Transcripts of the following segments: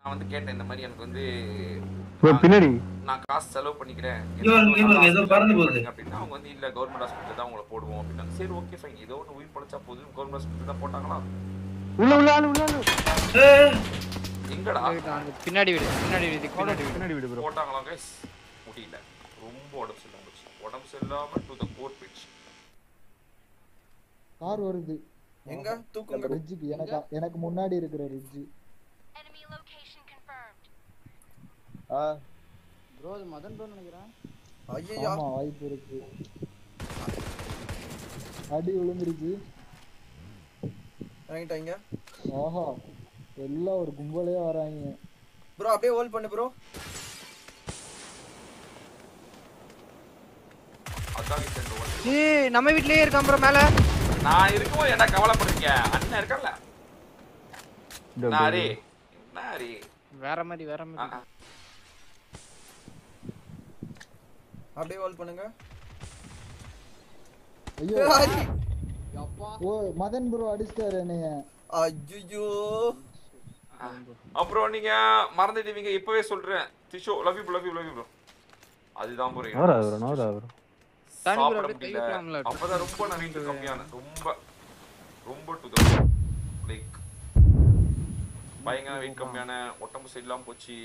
நான் வந்து கேட்டேன் இந்த மாதிரி எனக்கு வந்து bro, பின்னாடி நான் காசு செலவு பண்ணிக்கிறேன் இங்க பாருங்க, இங்க பாருங்க, ஏதோ பறந்து போகுது. அப்படின்னா அவங்க வந்து இல்ல கவர்மெண்ட் ஹாஸ்பிட்டல் தான் உங்களை போடுவோம் அப்படின்னா சரி ஓகே ஃபைன் ஏதோ ஒன்று உயிர் பழைச்சா போதும் கவர்மெண்ட் ஹாஸ்பிட்டல் தான் போட்டாங்களா உள்ள உள்ள ஆளு உள்ள ஆளு எங்கடா பின்னாடி வீடு பின்னாடி வீடு பின்னாடி வீடு பின்னாடி விடு ப்ரோ போட்டாங்களா கைஸ் முடியல ரொம்ப உடம்பு சரியில்லாம போச்சு உடம்பு சரியில்லாம to the core pitch car வருது எங்க தூக்குங்க ரிட்ஜுக்கு எனக்கு எனக்கு முன்னாடி இருக்கிற ரிட்ஜு ப்ரோ அது மதன் ப்ரோ நினைக்கிறேன் ஐயோ ஆமா வாய்ப்பு இருக்கு அடி விழுந்துருச்சு இறங்கிட்டாங்க ஆஹா எல்லாம் ஒரு கும்பலே வராங்க ப்ரோ அப்படியே ஹோல்ட் பண்ணு ப்ரோ அதான் சென்று ஓடு. ஏய் நம்ம வீட்லயே இருக்கான் ப்ரோ மேல நான் இருக்கும்போது என்ன கவலைப்படுறீங்க அண்ணன் இருக்கல இந்த நாரே நாரே வேற மாதிரி வேற மாதிரி அப்படியே ஹோல்ட் பண்ணுங்க ஐயோ ஓ மதன் ப்ரோ அடிச்சிட்டாரு என்னைய ஐயோ அப்புறம் நீங்க மறந்துடுவீங்க இப்பவே சொல்றேன் திஷோ love you love you love you bro அதுதான் ப்ரோ நோரா ப்ரோ நோரா ப்ரோ தானி bro, சாப்பிட அப்படியே கை முடியல வைக்கலாம்ல? அப்பதான் ரொம்ப நான் வெயிட் கம்மியான ரொம்ப ரொம்ப டு லைக் பயங்கர வெயிட் கம்மியான உடம்பு சரியில்லாம போச்சு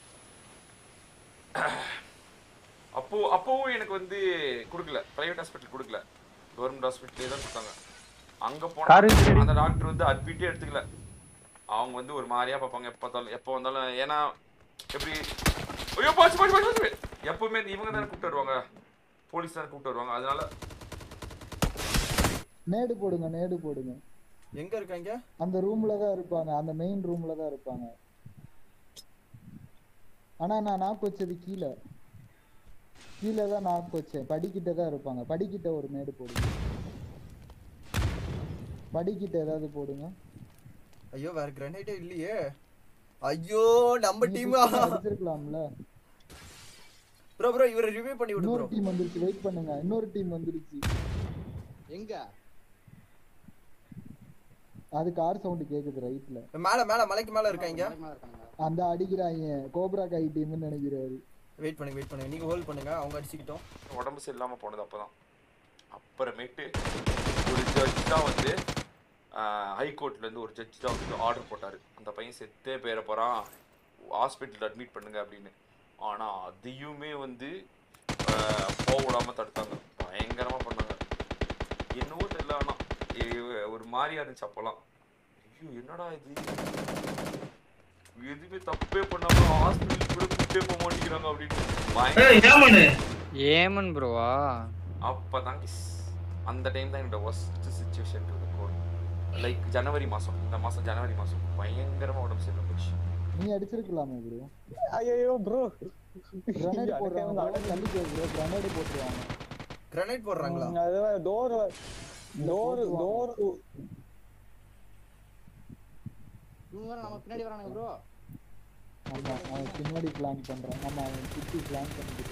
அப்போ அப்போவும் எனக்கு வந்து கொடுக்கல பிரைவேட் ஹாஸ்பிட்டல் கொடுக்கல கவர்மெண்ட் ஹாஸ்பிட்டலே தான் கொடுத்தாங்க அங்க காரு போனா சரி. அந்த டாக்டர் வந்து அட்மிட்டே எடுத்துக்கல அவங்க வந்து ஒரு மாதிரியா பார்ப்பாங்க எப்போ பார்த்தாலும் எப்போ வந்தாலும் ஏன்னா எப்படி ஐயோ பாச்சு பாச்சு பாச்சு பாச்சு எப்பவுமே இவங்க தானே கூப்பிட்டு வருவாங்க போலீஸ் தானே கூப்பிட்டு வருவாங்க அதனால நேடு போடுங்க நேடு போடுங்க எங்க இருக்காங்க அந்த ரூம்ல தான் இருப்பாங்க அந்த மெயின் ரூம்ல தான் இருப்பாங்க ஆனா நான் நாக்கு வச்சது கீழே கீழே தான் நாக்கு வச்சேன் படிக்கிட்ட தான் இருப்பாங்க படிக்கிட்ட ஒரு மேடு போடுங்க படிக்கிட்ட ஏதாவது போடுங்க ஐயோ வேற கிரனைடே இல்லையே ஐயோ நம்ம நீ டீமா சுத்தி அடிச்சிருக்கலாம்ல ப்ரோ ப்ரோ இவரை ரிவ்யூ பண்ணி விடு இன்னொரு ப்ரோ டீம் வந்துருச்சு வெயிட் பண்ணுங்க இன்னொரு டீம் வந்துருச்சு எங்க அது கார் சவுண்ட் கேக்குது ரைட்ல மேல மேல மலைக்கு மேல இருக்காங்க அந்த அடிக்கிறாங்க கோப்ரா காய் டீம்னு நினைக்கிறாரு வெயிட் பண்ணுங்க வெயிட் பண்ணுங்க நீங்க ஹோல்ட் பண்ணுங்க அவங்க அடிச்சுக்கிட்டோம் உடம்பு சரியில்லாம போனது அப்பதான் அப்புறமேட்டு ஒரு ஜட்ஜ் தான் வந்து ஹைகோர்ட்ல இருந்து ஒரு ஜட்ஜ் தான் வந்து ஆர்டர் போட்டாரு அந்த பையன் செத்தே போயிட போறான் ஹாஸ்பிட்டல் அட்மிட் பண்ணுங்க அப்படின்னு ஆனா அதையுமே வந்து ஆஹ், போக விடாம தடுத்தாங்க பயங்கரமா பண்ணாங்க என்னவோ தெரியல ஆனா ஏ- ஒரு மாதிரியா இருந்துச்சு அப்போலாம் ஐயோ என்னடா இது எதுவுமே தப்பே பண்ணாம ஹாஸ்பிட்டல் கூட கூட்டே போக மாட்டேங்கிறாங்க அப்படின்னு பயங்கர ஏமன் ப்ரோவா அப்பதான் கிஸ் அந்த டைம் தான் என்னோட ஒஸ்ட் சுச்சுவேஷன் லைக் ஜனவரி மாசம் இந்த மாசம் ஜனவரி மாசம் பயங்கரமா உடம்பு சரியில்லை போச்சு நீ அடிச்சிருக்கலாமே ப்ரோ ஐயோ ப்ரோ கிரனேட் போடுறாங்க bro. தள்ளிக்கோ ப்ரோ கிரனேட் போட்டுருவாங்க கிரனைட் போடுறாங்களா அது டோர் டோர் டோர் இவங்க வேற நம்ம பின்னாடி வரானுங்க ப்ரோ ஆமா அவன் பின்னாடி பிளான் பண்றான் ஆமா அவன் சுத்தி பிளான் பண்ணிட்டு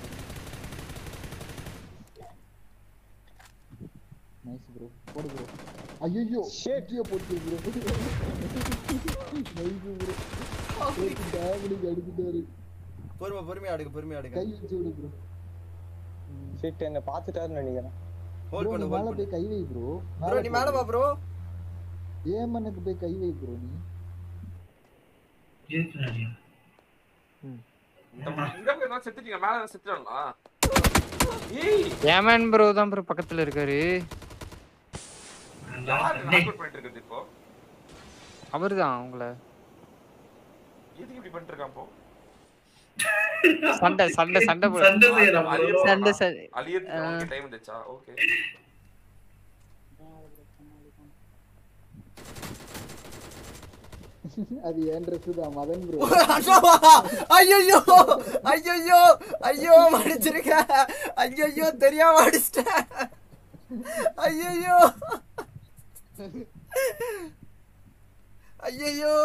நைஸ் ப்ரோ போடு ப்ரோ ஐயோ ஷேட்டிய போட்டு ப்ரோ நைஸ் ப்ரோ டேமேஜ் அடிச்சிட்டாரு பொறுமை பொறுமையா அடுங்க பொறுமையா அடுங்க கை வச்சு விடு ப்ரோ ஷிட் என்ன பாத்துட்டாருன்னு நினைக்கிறேன் ஹோல்ட் ப்ரோ நீ பண்ணு மேல ஹோல்ட் போய் கை வை ப்ரோ ப்ரோ நீ மேல வா ப்ரோ ஏமனுக்கு போய் கை வை ப்ரோ நீ இந்த மா- இங்க போய் எல்லாம் செத்துட்டீங்க மேல எல்லாம் செத்துட்டாங்களா ஏய் ஏமன் ப்ரோ தான் ப்ரோ பக்கத்துல இருக்காரு யாரு knock out பண்ணிட்டு இருக்கிறது இப்போ அவர்தான் உங்கள எதுக்கு இப்படி பண்ணிட்டு இருக்கான் இப்போ சண்டை சண்டை சண்டை போடு. சண்டை செய்யறான் bro. அழியறதுக்கு சண்டை அவனா? சண்டை அழியறதுக்கு அவனுக்கு டைம் இருந்துச்சா ஓகே அது ஏன் ட்ரெஸ் தான் மதன் ப்ரோ ஐயோ ஐயோ ஐயோ மடிச்சிருக்க ஐயோ தெரியாம அடிச்சிட்டேன் ஐயோ ஐயோ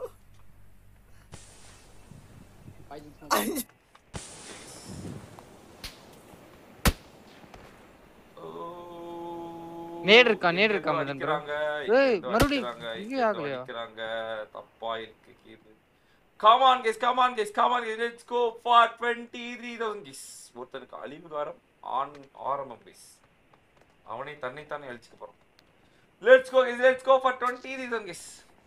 நேடு இருக்கா, நேடு இருக்கா, இங்க மதன் bro? அடிக்கிறாங்க, ஏய், இங்க மறுபடியும் அடிக்கிறாங்க, இங்கே இங்க ஆகலையா? அடிக்கிறாங்க, தப்பா இருக்கு கீழே. Come on, guys. Come on, guys. Come on, guys. Let's go for 23,000 guys. ஒருத்தனுக்கு அழிவு துவாரம் ஆன் ஆரம்பம் guys. அவனை தன்னைத்தானே அழிச்சுக்க போறான் let's go guys. Let's go for 23,000 guys.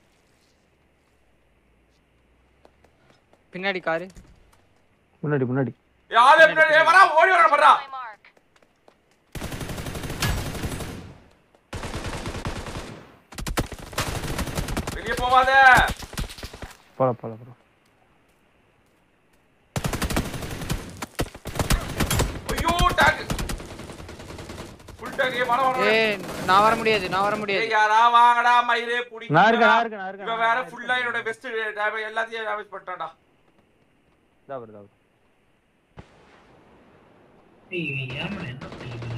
பின்னாடி காரு முன்னாடி முன்னாடி யாரே பின்னாடி ஏய், வரா ஓடி வரா பண்றா My mark. வெளிய போவாத போல போல ப்ரோ ஐயோ டாக் ஃபுல் டாக் ஏ வர வர ஏய் நான் வர முடியாது நான் வர முடியாது ஏய் யாரா வாங்கடா மயிரே புடி நான் இருக்கேன் நான் இருக்கேன் நான் இருக்கேன் இவன் வேற ஃபுல்லா என்னோட பெஸ்ட் டேமேஜ் எல்லாத்தையும் டேமேஜ் பண்ணிட்டான்டா இதா ப்ரோ இதா bro. ஏய், இவன் ஏம்மா என்ன பண்ணிருக்கான்?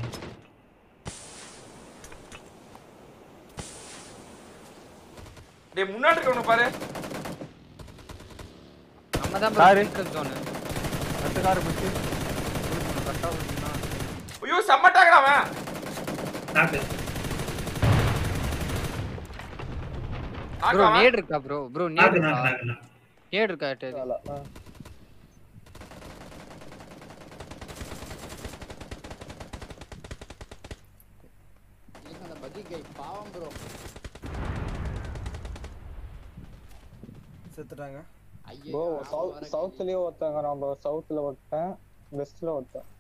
டேய் முன்னாடி இருக்கவன பாரு நம்ம தான் காரு. ப்ரோ ஜோன் அடுத்த காரை பிடிச்சி கரெக்டா ஓடுனா ஐயோ செம்ம டாக்டா அவன் நாக்கு. ப்ரோ ஆக்காம நேட் இருக்கா ப்ரோ ப்ரோ நேட் நாக்கு, இருக்கா நாக்கு, நாக்கு, நாக்கு. நேட் இருக்கா டேய் அந்த பஜ்ஜி கை பாவம் ப்ரோ செத்துட்டாங்க ப்ரோ சவுத் சவுத்லயே ஒருத்தங்க நான் ப்ரோ சவுத்ல ஒருத்தன் வெஸ்ட்ல ஒருத்தன்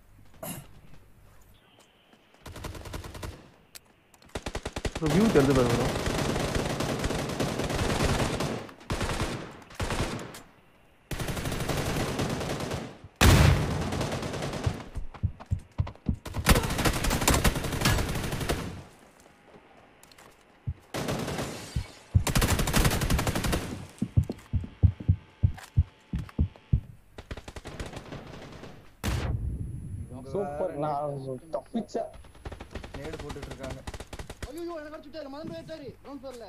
ப்ரோ வியூ தெரிஞ்சு பாரு ப்ரோ சூப்பர் நான் தப்பிச்சேன் நேடு போட்டுட்டு இருக்காங்க ஐயோ எனக்கு அடிச்சுட்டாரு மதன் போயிட்டாரு ரவுண்ட் ஃப்ளோர்ல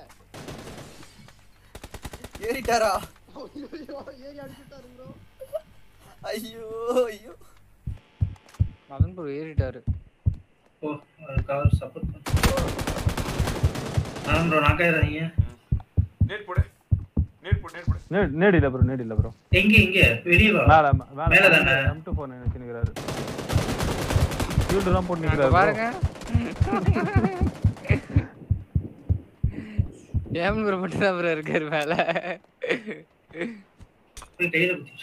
ஏறிட்டாரா ஐயோ ஏறி அடிச்சுட்டாரு ப்ரோ ஐயோ ஐயோ மதன் ப்ரோ ஏறிட்டாரு ஓ, அதுக்காக support பண்ணு. ஆமாம் bro, நாக்காயிராதீங்க. நேட் போடு நேட் போடு நேட் போடு நேடு நேடு இல்லை ப்ரோ நேடு இல்லை ப்ரோ எங்க இங்க வெளியே வா மேல மேல மேல தானே? எம் டூ ஃபோன் நினைச்சு நிற்கிறாரு ஷீல்டுலாம் போட்டு அங்க நிற்கிறாரு பாருங்க ஏமன் ப்ரோ மட்டும் தான் ப்ரோ இருக்காரு மேல போய் கையில குத்திச்சு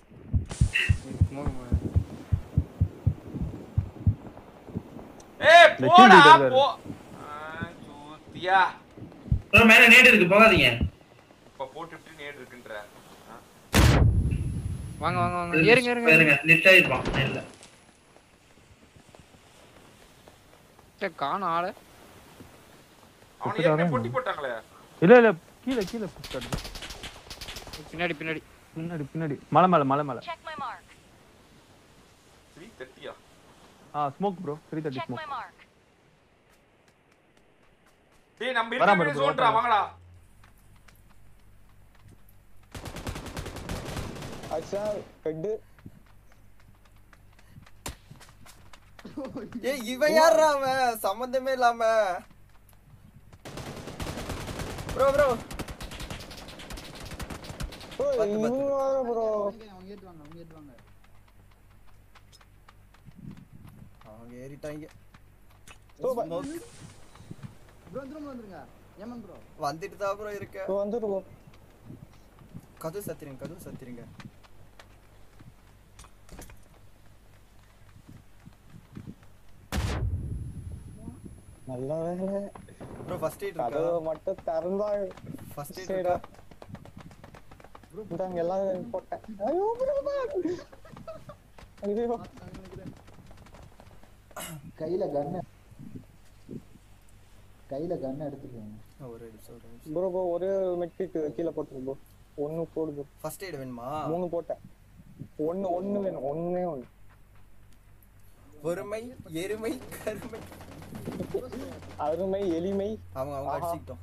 ஏய் இந்த போடா shield இருக்காரு. போ ஆ, சூத்தியா bro, மேல நேடு இருக்கு போகாதீங்க இப்ப போட்டுட்டு நேட் இருக்குன்ற ஆ. வாங்க வாங்க வாங்க ஏறுங்க ஏறுங்க இருங்க நெட் ஆயிருப்பான் இல்ல ஏ, காணோம் ஆளு அவனை ஏற்கனவே பொட்டி போட்டாங்களே இல்லை இல்லை கீழே கீழே புடிச்சாரு பின்னாடி பின்னாடி பின்னாடி பின்னாடி மலை மேலே மலை மேலே Check my mark. த்ரீ தேர்ட்டியா ஆ smoke bro three thirty Check my smoke mark. டேய் நம்ம வராம இருக்கிற இரு bro, ஜோன்டா வராம. வாங்கடா அச்சா ஹெட் ஏய் இவன் யாரா அவன் சம்பந்தமே இல்லாம ப்ரோ ப்ரோ பாத்து, பாத்து. ப்ரோ அவங்க ஏத்துவாங்க அவங்க ஏத்துவாங்க அவங்க ஏறிட்டாங்க சூப்பர். Smoke ப்ரோ திரும்ப வந்துருங்க ஏமன் ப்ரோ வந்துட்டு தான் ப்ரோ இருக்க ப்ரோ வந்துட்டு bro. கதவு சத்திரிங்க கதவு சத்திரிங்க நல்ல வேலை ப்ரோ ஃபர்ஸ்ட் எய்ட் இருக்கா கதவை மட்டும் திறந்தா ஃபர்ஸ்ட் எய்ட் சரிடா இருக்கா இந்தாங்க எல்லாம் போட்டேன் ஐயோ bro, ஐயோ கையில கன்னு கையில கன்னு எடுத்துக்கோங்க ஒரு நிமிஷம் ஒரு நிமிஷம் ப்ரோ ப்ரோ ஒரே மெட்ரிக் கீழே போட்டு ப்ரோ ஒன்னு போடு bro. ஃபர்ஸ்ட் எய்ட் வேணுமா மூணு போட்டேன் ஒன்னு ஒன்னு வேணும் ஒண்ணே ஒண்ணு பொறுமை எருமை கருமை அருமை எளிமை அவங்க அவங்க ஆஹா. அடிச்சுக்கிட்டோம்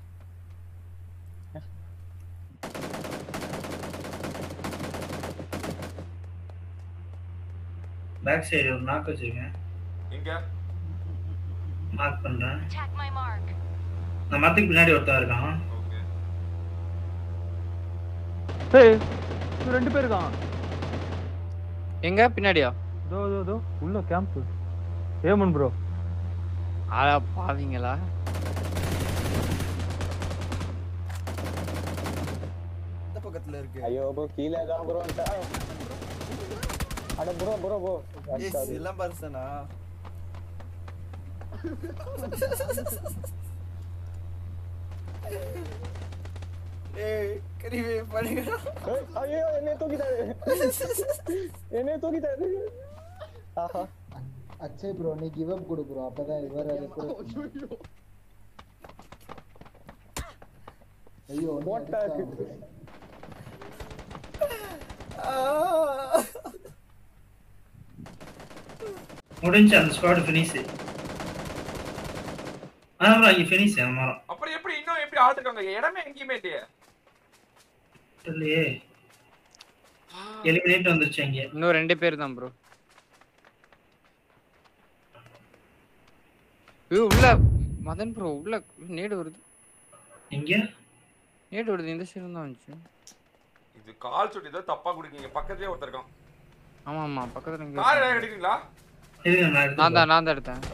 பேக் சைடு ஒரு நாக்கு வச்சிருக்கேன் எங்க மார்க் பண்றேன் Attack my mark. நான் மரத்துக்கு பின்னாடி ஒருத்தன் இருக்கான் ஓகே ஏய் இன்னும் ரெண்டு பேர் இருக்கான் எங்க பின்னாடியா இதோ இதோ இதோ உள்ள கேம்ப் ஏமன் ப்ரோ ஆளா பாவீங்களா இந்த பக்கத்துல இருக்கு ஐயோ ப்ரோ கீழே தான் ப்ரோ அட ப்ரோ ப்ரோ ப்ரோ ஏய் சிலம்பரசனா ஏய் கரிவே பண்ணுங்க ஐயோ என்னை தூக்கிட்டாரு என்னை தூக்கிட்டாரு ஆஹா அச்சய் ப்ரோ நீ கிவ் அப் கொடு ப்ரோ அப்பதான் இவர ரெக்ரூட் ஐயோ ஒண்ணு போட்டாரு. அடிச்சா. முடிஞ்சு அந்த ஸ்குவாட் ஃபினிஷ் ஆமா இங்க ஃபினிஷ் ஆமா அப்புறம் எப்படி இன்னும் எப்படி ஆத்துக்காங்க இடமே எங்கேயுமே இல்லையே இல்லையே எலிமினேட் வந்துருச்சு இங்க இன்னும் ரெண்டு பேர் தான் ப்ரோ உள்ள மதன் ப்ரோ உள்ள நேடு வருது இங்க நேடு வருது இந்த சைடு தான் வந்துச்சு இது கால் சுட்டி தான் தப்பா குடிக்கீங்க பக்கத்துலயே ஒருத்தர் இருக்கான் ஆமா ஆமா பக்கத்துல இங்க கார் ஏதாவது எடுக்கிறீங்களா இருங்க நான் எடுத்து நான் தான் நான் தான் எடுத்தேன்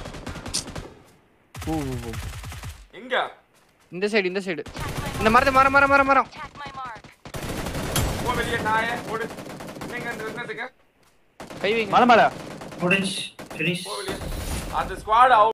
ஓ ஓ, ஓ. எங்க இந்த சைடு இந்த சைடு இந்த மரத்து மரம் மரம் மரம் மரம் போ வெளியே நாயே ஓடு நீங்க இந்த என்னத்துக்கு கை வைங்க மலை மேல முடிஞ்சு ஃபினிஷ் போ வெளியே அந்த ஸ்குவாட்